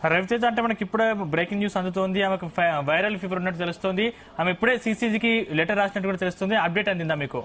రవితేజ అంటే మనకి ఇప్పుడే బ్రేకింగ్ న్యూస్ అందుతోంది ఆమెకు ఫై- వైరల్ ఫీవర్ ఉన్నట్టు తెలుస్తోంది ఆమె ఇప్పుడే సీసీజీకి లెటర్ రాసినట్టు కూడా తెలుస్తుంది అప్డేట్ అందిందా మీకు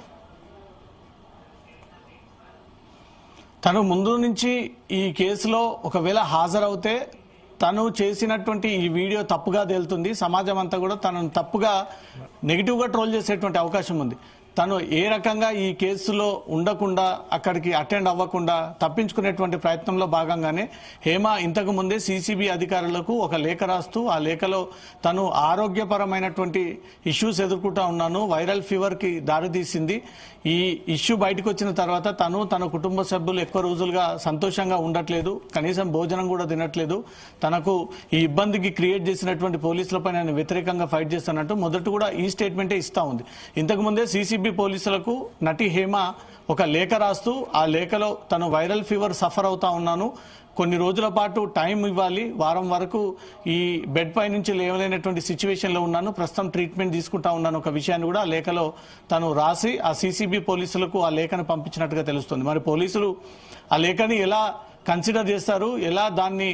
తను ముందు నుంచి ఈ కేసులో ఒకవేళ హాజరవుతే తను చేసినటువంటి ఈ వీడియో తప్పుగా తేలుతుంది సమాజం అంతా కూడా తనను తప్పుగా నెగిటివ్గా ట్రోల్ చేసేటువంటి అవకాశం ఉంది తను ఏ రకంగా ఈ కేసులో ఉండకుండా అక్కడికి అటెండ్ అవ్వకుండా తప్పించుకునేటువంటి ప్రయత్నంలో భాగంగానే హేమ ఇంతకు ముందే సీసీబీ అధికారులకు ఒక లేఖ రాస్తూ ఆ లేఖలో తను ఆరోగ్యపరమైనటువంటి ఇష్యూస్ ఎదుర్కొంటా ఉన్నాను వైరల్ ఫీవర్కి దారితీసింది ఈ ఇష్యూ బయటకు వచ్చిన తర్వాత తను తన కుటుంబ సభ్యులు ఎక్కువ రోజులుగా సంతోషంగా ఉండట్లేదు కనీసం భోజనం కూడా తినట్లేదు తనకు ఈ ఇబ్బందికి క్రియేట్ చేసినటువంటి పోలీసులపై నేను వ్యతిరేకంగా ఫైట్ చేస్తానంటూ మొదట కూడా ఈ స్టేట్మెంటే ఇస్తా ఉంది ఇంతకు ముందే సీసీబీ పోలీసులకు నటి హేమ ఒక లేఖ రాస్తూ ఆ లేఖలో తను వైరల్ ఫీవర్ సఫర్ అవుతా ఉన్నాను కొన్ని రోజుల పాటు టైం ఇవ్వాలి వారం వరకు ఈ బెడ్ పై నుంచి లేవలేనటువంటి సిచ్యువేషన్లో ఉన్నాను ప్రస్తుతం ట్రీట్మెంట్ తీసుకుంటా ఉన్నాను ఒక విషయాన్ని కూడా ఆ లేఖలో తను రాసి ఆ సీసీబీ పోలీసులకు ఆ లేఖను పంపించినట్టుగా తెలుస్తుంది మరి పోలీసులు ఆ లేఖని ఎలా కన్సిడర్ చేస్తారు ఎలా దాన్ని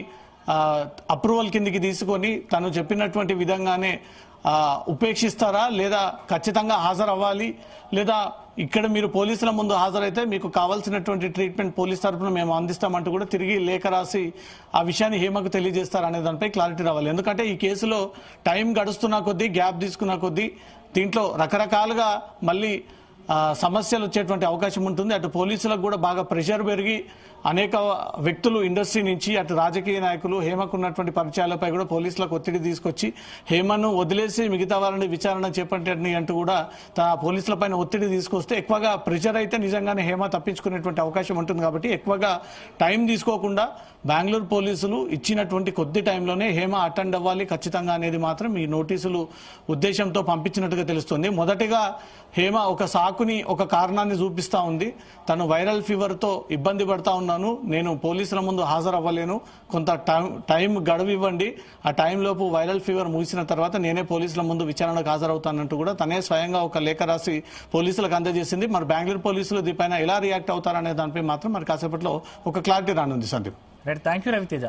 అప్రూవల్ కిందికి తీసుకొని తను చెప్పినటువంటి విధంగానే ఆ, ఉపేక్షిస్తారా లేదా ఖచ్చితంగా హాజరవ్వాలి లేదా ఇక్కడ మీరు పోలీసుల ముందు హాజరైతే మీకు కావాల్సినటువంటి ట్రీట్మెంట్ పోలీస్ తరఫున మేము అందిస్తామంటూ కూడా తిరిగి లేఖ రాసి ఆ విషయాన్ని హేమకు తెలియజేస్తారు అనే దానిపై క్లారిటీ రావాలి ఎందుకంటే ఈ కేసులో టైం గడుస్తున్న కొద్దీ గ్యాప్ తీసుకున్న కొద్దీ దీంట్లో రకరకాలుగా మళ్ళీ ఆ, సమస్యలు వచ్చేటువంటి అవకాశం ఉంటుంది అటు పోలీసులకు కూడా బాగా ప్రెషర్ పెరిగి అనేక వ్యక్తులు ఇండస్ట్రీ నుంచి అటు రాజకీయ నాయకులు హేమకు ఉన్నటువంటి పరిచయాలపై కూడా పోలీసులకు ఒత్తిడి తీసుకొచ్చి హేమను వదిలేసి మిగతా వారిని విచారణ చేపట్టండి అంటూ కూడా తన పోలీసులపైన ఒత్తిడి తీసుకొస్తే ఎక్కువగా ప్రెషర్ అయితే నిజంగానే హేమ తప్పించుకునేటువంటి అవకాశం ఉంటుంది కాబట్టి ఎక్కువగా టైం తీసుకోకుండా బెంగళూరు పోలీసులు ఇచ్చినటువంటి కొద్ది టైంలోనే హేమ అటెండ్ అవ్వాలి ఖచ్చితంగా అనేది మాత్రం ఈ నోటీసులు ఉద్దేశంతో పంపించినట్టుగా తెలుస్తుంది మొదటిగా హేమ ఒక సాకుని ఒక కారణాన్ని చూపిస్తా ఉంది తను వైరల్ ఫీవర్తో ఇబ్బంది పడతా ఉన్నాను నేను పోలీసుల ముందు హాజరవ్వలేను కొంత టైం టైం గడువు ఇవ్వండి ఆ టైంలోపు వైరల్ ఫీవర్ ముగిసిన తర్వాత నేనే పోలీసుల ముందు విచారణకు హాజరవుతానంటూ కూడా తనే స్వయంగా ఒక లేఖ రాసి పోలీసులకు అందజేసింది మరి బెంగళూరు పోలీసులు దీనిపైన ఎలా రియాక్ట్ అవుతారనే దానిపై మాత్రం మరి కాసేపట్లో ఒక క్లారిటీ రానుంది Sandeep right thank you Raviteja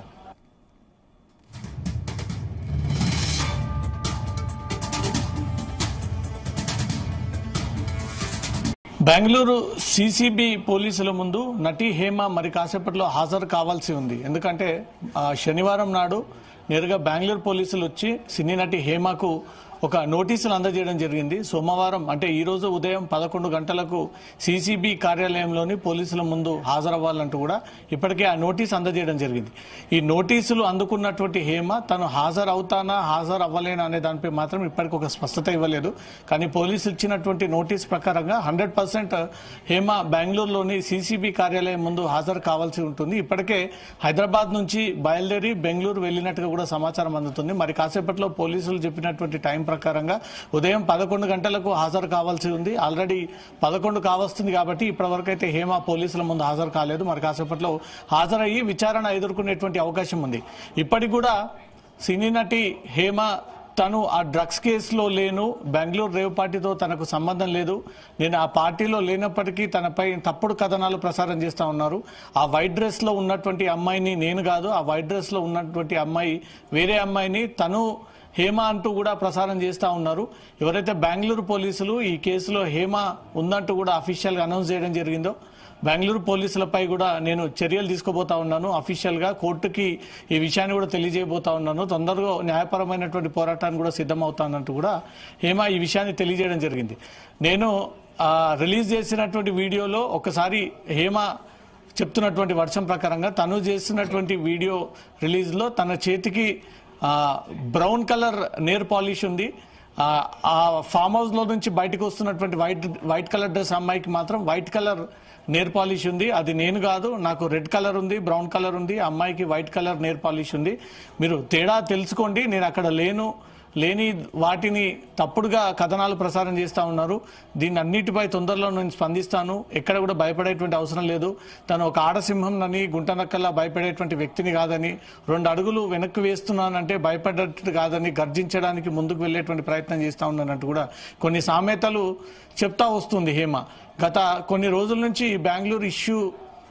Bengaluru CCB పోలీసుల ముందు నటి హేమ మరి కాసేపట్లో హాజరు కావాల్సి ఉంది ఎందుకంటే ఆ, శనివారం నాడు నేరుగా బెంగళూరు పోలీసులు వచ్చి సినీ నటి హేమకు ఒక నోటీసులు అందజేయడం జరిగింది సోమవారం అంటే ఈ రోజు ఉదయం పదకొండు గంటలకు సిసిబి కార్యాలయంలోని పోలీసుల ముందు హాజరవ్వాలంటూ కూడా ఇప్పటికే ఆ నోటీస్ అందజేయడం జరిగింది ఈ నోటీసులు అందుకున్నటువంటి హేమ తను హాజరు అవుతానా హాజరు అవ్వలేనా అనే దానిపై మాత్రం ఇప్పటికి ఒక స్పష్టత ఇవ్వలేదు కానీ పోలీసులు ఇచ్చినటువంటి నోటీస్ ప్రకారంగా హండ్రెడ్ పర్సెంట్ హేమ బెంగళూరులోని సిసిబి కార్యాలయం ముందు హాజరు కావాల్సి ఉంటుంది ఇప్పటికే హైదరాబాద్ నుంచి బయలుదేరి బెంగళూరు వెళ్ళినట్టుగా కూడా సమాచారం అందుతుంది మరి కాసేపట్లో పోలీసులు చెప్పినటువంటి టైం ప్రకారంగా ఉదయం పదకొండు గంటలకు హాజరు కావాల్సి ఉంది ఆల్రెడీ పదకొండు కావస్తుంది కాబట్టి ఇప్పటివరకు అయితే హేమ పోలీసుల ముందు హాజరు కాలేదు మరి కాసేపట్లో హాజరయ్యి విచారణ ఎదుర్కొనేటువంటి అవకాశం ఉంది ఇప్పటికి కూడా సినీ నటి హేమ తను ఆ డ్రగ్స్ కేసులో లేను బెంగళూరు రేవ్ పార్టీతో తనకు సంబంధం లేదు నేను ఆ పార్టీలో లేనప్పటికీ తనపై తప్పుడు కథనాలు ప్రసారం చేస్తా ఉన్నారు ఆ వైట్ డ్రెస్ లో ఉన్నటువంటి అమ్మాయిని నేను కాదు ఆ వైట్ డ్రెస్ లో ఉన్నటువంటి అమ్మాయి వేరే అమ్మాయిని తను హేమ అంటూ కూడా ప్రసారం చేస్తా ఉన్నారు ఎవరైతే బెంగళూరు పోలీసులు ఈ కేసులో హేమ ఉందంటూ కూడా అఫీషియల్ గా అనౌన్స్ చేయడం జరిగిందో బెంగళూరు పోలీసులపై కూడా నేను చర్యలు తీసుకోబోతా ఉన్నాను అఫీషియల్ గా కోర్టుకి ఈ విషయాన్ని కూడా తెలియజేయబోతా ఉన్నాను తొందరగా న్యాయపరమైనటువంటి పోరాటానికి కూడా సిద్ధమవుతానంటూ కూడా హేమ ఈ విషయాన్ని తెలియజేయడం జరిగింది నేను ఆ, రిలీజ్ చేసినటువంటి వీడియోలో ఒకసారి హేమ చెప్తున్నటువంటి వర్షం ప్రకారంగా తను చేస్తున్నటువంటి వీడియో రిలీజ్లో తన చేతికి ఆ, బ్రౌన్ కలర్ నేర్ పాలిష్ ఉంది ఆ, ఆ ఫామ్ హౌస్ లో నుంచి బయటకు వస్తున్నటువంటి వైట్ వైట్ కలర్ డ్రెస్ అమ్మాయికి మాత్రం వైట్ కలర్ నేర్ పాలిష్ ఉంది అది నేను కాదు నాకు రెడ్ కలర్ ఉంది బ్రౌన్ కలర్ ఉంది ఆ అమ్మాయికి వైట్ కలర్ నేర్ పాలిష్ ఉంది మీరు తేడా తెలుసుకోండి నేను అక్కడ లేను లేని వాటిని తప్పుడుగా కథనాలు ప్రసారం చేస్తా ఉన్నారు దీన్ని అన్నిటిపై తొందరలో నేను స్పందిస్తాను ఎక్కడ కూడా భయపడేటువంటి అవసరం లేదు తను ఒక ఆడసింహం అని గుంటనక్కల్లా భయపడేటువంటి వ్యక్తిని కాదని రెండు అడుగులు వెనక్కి వేస్తున్నానంటే భయపడేట్టు కాదని గర్జించడానికి ముందుకు వెళ్ళేటువంటి ప్రయత్నం చేస్తా ఉన్నానంటూ కూడా కొన్ని సామెతలు చెప్తా వస్తుంది హేమ గత కొన్ని రోజుల నుంచి ఈ బెంగళూరు ఇష్యూ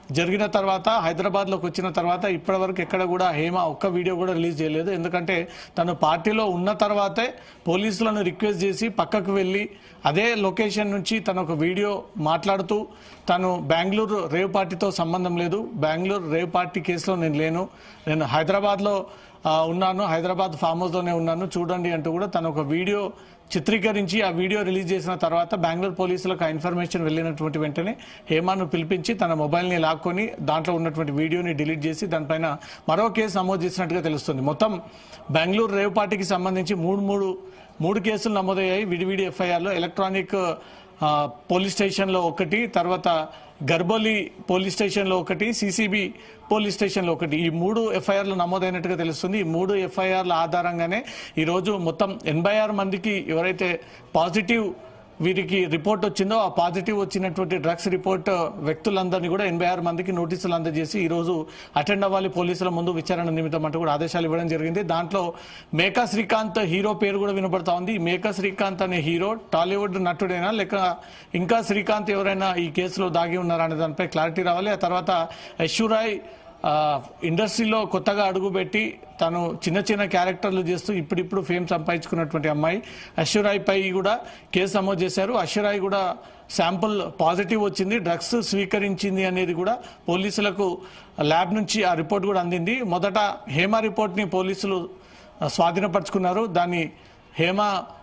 జరిగిన తర్వాత హైదరాబాద్లోకి వచ్చిన తర్వాత ఇప్పటివరకు ఎక్కడ కూడా హేమ ఒక్క వీడియో కూడా రిలీజ్ చేయలేదు ఎందుకంటే తను పార్టీలో ఉన్న తర్వాతే పోలీసులను రిక్వెస్ట్ చేసి పక్కకు వెళ్ళి అదే లొకేషన్ నుంచి తను ఒక వీడియో మాట్లాడుతూ తను బెంగళూరు రేవ్ పార్టీతో సంబంధం లేదు బెంగళూరు రేవ్ పార్టీ కేసులో నేను లేను నేను హైదరాబాద్లో ఆ, ఉన్నాను హైదరాబాద్ ఫామ్ హౌస్లోనే ఉన్నాను చూడండి అంటూ కూడా తను ఒక వీడియో చిత్రీకరించి ఆ వీడియో రిలీజ్ చేసిన తర్వాత బెంగళూరు పోలీసులకు ఆ ఇన్ఫర్మేషన్ వెళ్ళినటువంటి వెంటనే హేమాను పిలిపించి తన మొబైల్ని లాక్కొని దాంట్లో ఉన్నటువంటి వీడియోని డిలీట్ చేసి దానిపైన మరో కేసు నమోదు చేసినట్టుగా తెలుస్తుంది మొత్తం బెంగళూరు రేవ్ పార్టీకి సంబంధించి మూడు మూడు మూడు కేసులు నమోదయ్యాయి విడివిడి ఎఫ్ఐఆర్లో ఎలక్ట్రానిక్ ఆ, పోలీస్ స్టేషన్లో ఒకటి తర్వాత గర్బోలి పోలీస్ స్టేషన్లో ఒకటి సిసిబి పోలీస్ స్టేషన్లో ఒకటి ఈ మూడు ఎఫ్ఐఆర్లు నమోదైనట్టుగా తెలుస్తుంది ఈ మూడు ఎఫ్ఐఆర్ల ఆధారంగానే ఈరోజు మొత్తం ఎనభై ఆరు మందికి ఎవరైతే పాజిటివ్ వీరికి రిపోర్ట్ వచ్చిందో ఆ పాజిటివ్ వచ్చినటువంటి డ్రగ్స్ రిపోర్ట్ వ్యక్తులందరినీ కూడా ఎనభై ఆరు మందికి నోటీసులు అందజేసి ఈ రోజు అటెండ్ అవ్వాలి పోలీసుల ముందు విచారణ నిమిత్తం అంటూ కూడా ఆదేశాలు ఇవ్వడం జరిగింది దాంట్లో మేకా శ్రీకాంత్ హీరో పేరు కూడా వినపడతా ఉంది ఈ మేకా శ్రీకాంత్ అనే హీరో టాలీవుడ్ నటుడైనా లేక ఇంకా శ్రీకాంత్ ఎవరైనా ఈ కేసులో దాగి ఉన్నారా అనే దానిపై క్లారిటీ రావాలి ఆ తర్వాత యశ్వరాయ్ ఆ, ఇండస్ట్రీలో కొత్తగా అడుగుపెట్టి తను చిన్న చిన్న క్యారెక్టర్లు చేస్తూ ఇప్పుడిప్పుడు ఫేమ్ సంపాదించుకున్నటువంటి అమ్మాయి అశ్వరాయ్ పై కూడా కేసు నమోదు చేశారు అశ్వరాయ్ కూడా శాంపుల్ పాజిటివ్ వచ్చింది డ్రగ్స్ స్వీకరించింది అనేది కూడా పోలీసులకు ల్యాబ్ నుంచి ఆ రిపోర్ట్ కూడా అందింది మొదట హేమ రిపోర్ట్ని పోలీసులు ఆ, స్వాధీనపరుచుకున్నారు దాన్ని హేమ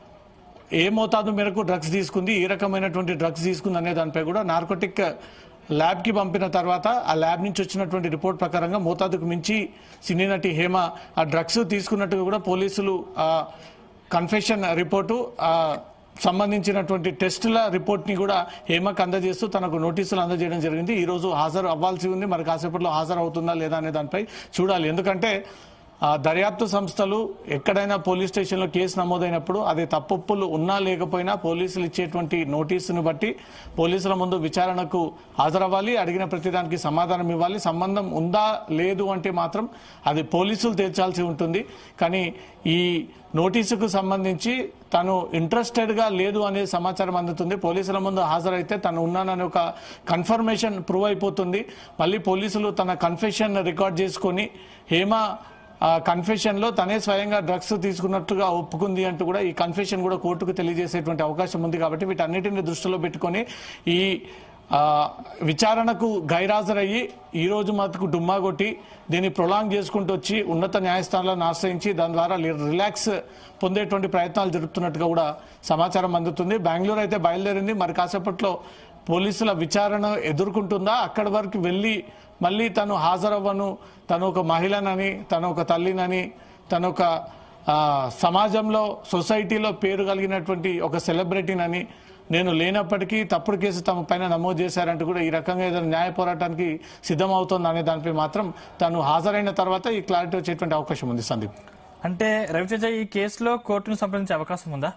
ఏ మోతాదు మేరకు డ్రగ్స్ తీసుకుంది ఏ రకమైనటువంటి డ్రగ్స్ తీసుకుంది అనే దానిపై కూడా నార్కోటిక్ ల్యాబ్కి పంపిన తర్వాత ఆ ల్యాబ్ నుంచి వచ్చినటువంటి రిపోర్ట్ ప్రకారంగా మోతాదుకు మించి సినీ నటి హేమ ఆ డ్రగ్స్ తీసుకున్నట్టుగా కూడా పోలీసులు ఆ కన్ఫెషన్ రిపోర్టు ఆ సంబంధించినటువంటి టెస్టుల రిపోర్ట్ని కూడా హేమకు అందజేస్తూ తనకు నోటీసులు అందజేయడం జరిగింది ఈ రోజు హాజరు అవ్వాల్సి ఉంది మరి కాసేపట్లో హాజరు అవుతుందా లేదా అనే దానిపై చూడాలి ఎందుకంటే ఆ దర్యాప్తు సంస్థలు ఎక్కడైనా పోలీస్ స్టేషన్లో కేసు నమోదైనప్పుడు అది తప్పులు ఉన్నా లేకపోయినా పోలీసులు ఇచ్చేటువంటి నోటీసును బట్టి పోలీసుల ముందు విచారణకు హాజరవ్వాలి అడిగిన ప్రతిదానికి సమాధానం ఇవ్వాలి సంబంధం ఉందా లేదు అంటే మాత్రం అది పోలీసులు తేల్చాల్సి ఉంటుంది కానీ ఈ నోటీసుకు సంబంధించి తను ఇంట్రెస్టెడ్గా లేదు అనే సమాచారం అందుతుంది పోలీసుల ముందు హాజరైతే తను ఉన్నానని ఒక కన్ఫర్మేషన్ ప్రూవ్ అయిపోతుంది మళ్ళీ పోలీసులు తన కన్ఫెషన్ రికార్డ్ చేసుకొని హేమ ఆ కన్ఫెషన్ లో తనే స్వయంగా డ్రగ్స్ తీసుకున్నట్టుగా ఒప్పుకుంది అంటూ కూడా ఈ కన్ఫెషన్ కూడా కోర్టుకు తెలియజేసేటువంటి అవకాశం ఉంది కాబట్టి వీటన్నిటిని దృష్టిలో పెట్టుకొని ఈ ఆ, విచారణకు గైరాజరయ్యి ఈ రోజు మటుకు డుమ్మా కొట్టి దీన్ని ప్రొలాంగ్ చేసుకుంటూ వచ్చి ఉన్నత న్యాయస్థానాలను ఆశ్రయించి దాని ద్వారా లి- రిలాక్స్ పొందేటువంటి ప్రయత్నాలు జరుపుతున్నట్టుగా కూడా సమాచారం అందుతుంది బెంగళూరు అయితే బయలుదేరింది మరి కాసేపట్లో పోలీసుల విచారణ ఎదుర్కొంటుందా అక్కడి వరకు వెళ్ళి మళ్ళీ తను హాజరవ్వను తను ఒక మహిళనని తను ఒక తల్లినని తను ఒక ఆ, సమాజంలో సొసైటీలో పేరు కలిగినటువంటి ఒక సెలబ్రిటీనని నేను లేనప్పటికీ తప్పుడు కేసు తమ పైన నమోదు చేశారంటూ కూడా ఈ రకంగా ఏదైనా న్యాయ పోరాటానికి సిద్ధమవుతోంది అనే దానిపై మాత్రం తను హాజరైన తర్వాత ఈ క్లారిటీ వచ్చేటువంటి అవకాశం ఉంది సందీప్ అంటే రవితేజ ఈ కేసులో కోర్టును సంప్రదించే అవకాశం ఉందా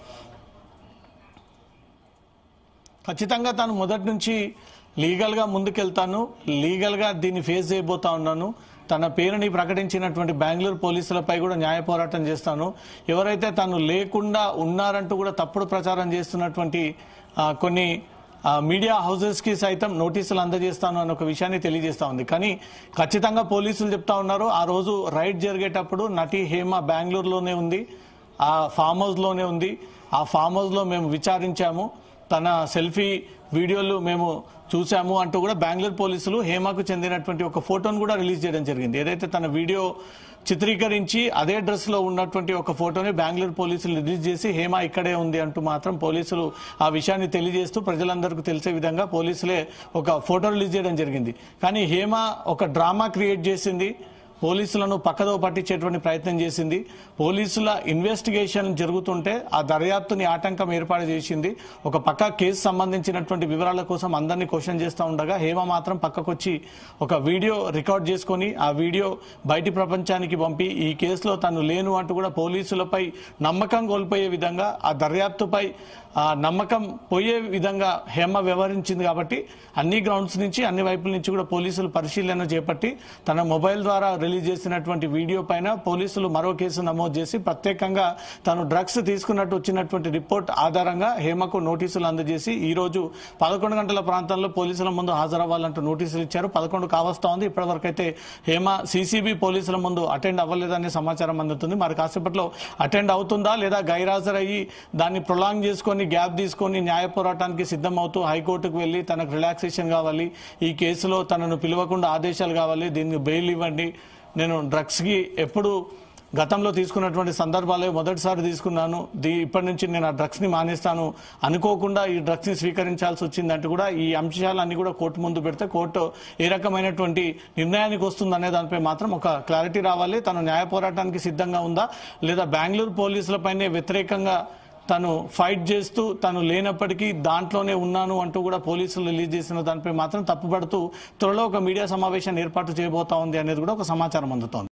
ఖచ్చితంగా తాను మొదటి నుంచి లీగల్గా ముందుకెళ్తాను లీగల్గా దీన్ని ఫేస్ చేయబోతా ఉన్నాను తన పేరుని ప్రకటించినటువంటి బెంగళూరు పోలీసులపై కూడా న్యాయ పోరాటం చేస్తాను ఎవరైతే తను లేకుండా ఉన్నారంటూ కూడా తప్పుడు ప్రచారం చేస్తున్నటువంటి ఆ, కొన్ని ఆ, మీడియా హౌసెస్కి సైతం నోటీసులు అందజేస్తాను అన్న ఒక విషయాన్ని తెలియజేస్తా ఉంది కానీ ఖచ్చితంగా పోలీసులు చెప్తా ఉన్నారు ఆ రోజు రైడ్ జరిగేటప్పుడు నటి హేమ బెంగళూరులోనే ఉంది ఆ ఫామ్ హౌస్లోనే ఉంది ఆ ఫామ్ హౌస్లో మేము విచారించాము తన సెల్ఫీ వీడియోలు మేము చూసాము అంటూ కూడా బెంగళూరు పోలీసులు హేమకు చెందినటువంటి ఒక ఫోటోను కూడా రిలీజ్ చేయడం జరిగింది ఏదైతే తన వీడియో చిత్రీకరించి అదే డ్రెస్ లో ఉన్నటువంటి ఒక ఫోటోని బెంగళూరు పోలీసులు రిలీజ్ చేసి హేమ ఇక్కడే ఉంది అంటూ మాత్రం పోలీసులు ఆ విషయాన్ని తెలియజేస్తూ ప్రజలందరికీ తెలిసే విధంగా పోలీసులే ఒక ఫోటో రిలీజ్ చేయడం జరిగింది కానీ హేమ ఒక డ్రామా క్రియేట్ చేసింది పోలీసులను పక్కదో పట్టించేటువంటి ప్రయత్నం చేసింది పోలీసుల ఇన్వెస్టిగేషన్ జరుగుతుంటే ఆ దర్యాప్తుని ఆటంకం ఏర్పాటు చేసింది ఒక పక్క కేసు సంబంధించినటువంటి వివరాల కోసం అందరినీ క్వశ్చన్ చేస్తూ ఉండగా హేమ మాత్రం పక్కకొచ్చి ఒక వీడియో రికార్డ్ చేసుకొని ఆ వీడియో బయటి ప్రపంచానికి పంపి ఈ కేసులో తను లేను అంటూ కూడా పోలీసులపై నమ్మకం కోల్పోయే విధంగా ఆ దర్యాప్తుపై ఆ నమ్మకం పోయే విధంగా హేమ వ్యవహరించింది కాబట్టి అన్ని గ్రౌండ్స్ నుంచి అన్ని వైపుల నుంచి కూడా పోలీసులు పరిశీలన చేపట్టి తన మొబైల్ ద్వారా రిలీజ్ రిలీజ్ చేసినటువంటి వీడియో పైన పోలీసులు మరో కేసు నమోదు చేసి ప్రత్యేకంగా తాను డ్రగ్స్ తీసుకున్నట్టు వచ్చినటువంటి రిపోర్ట్ ఆధారంగా హేమకు నోటీసులు అందజేసి ఈ రోజు పదకొండు గంటల ప్రాంతంలో పోలీసుల ముందు హాజరవ్వాలంటూ నోటీసులు ఇచ్చారు పదకొండు కావస్తా ఉంది ఇప్పటివరకు అయితే హేమ సీసీబీ పోలీసుల ముందు అటెండ్ అవ్వలేదనే సమాచారం అందుతుంది మరి కాసేపట్లో అటెండ్ అవుతుందా లేదా గైరాజరయ్యి దాన్ని ప్రొలాంగ్ చేసుకొని గ్యాప్ తీసుకొని న్యాయ పోరాటానికి సిద్ధం అవుతూ హైకోర్టుకు వెళ్ళి తనకు రిలాక్సేషన్ కావాలి ఈ కేసులో తనను పిలవకుండా ఆదేశాలు కావాలి దీనికి బెయిల్ ఇవ్వండి నేను డ్రగ్స్కి ఎప్పుడు గతంలో తీసుకున్నటువంటి సందర్భాలే మొదటిసారి తీసుకున్నాను దీ ఇప్పటి నుంచి నేను ఆ డ్రగ్స్ని మానేస్తాను అనుకోకుండా ఈ డ్రగ్స్ని స్వీకరించాల్సి వచ్చిందంటూ కూడా ఈ అంశాలన్నీ కూడా కోర్టు ముందు పెడితే కోర్టు ఏ రకమైనటువంటి నిర్ణయానికి వస్తుంది అనే దానిపై మాత్రం ఒక క్లారిటీ రావాలి తను న్యాయ పోరాటానికి సిద్ధంగా ఉందా లేదా బెంగళూరు పోలీసులపైనే వ్యతిరేకంగా తను ఫైట్ చేస్తూ తను లేనప్పటికీ దాంట్లోనే ఉన్నాను అంటూ కూడా పోలీసులు రిలీజ్ చేసిన దానిపై మాత్రం తప్పుపడుతూ త్వరలో ఒక మీడియా సమావేశాన్ని ఏర్పాటు చేయబోతా ఉంది అనేది కూడా ఒక సమాచారం అందుతోంది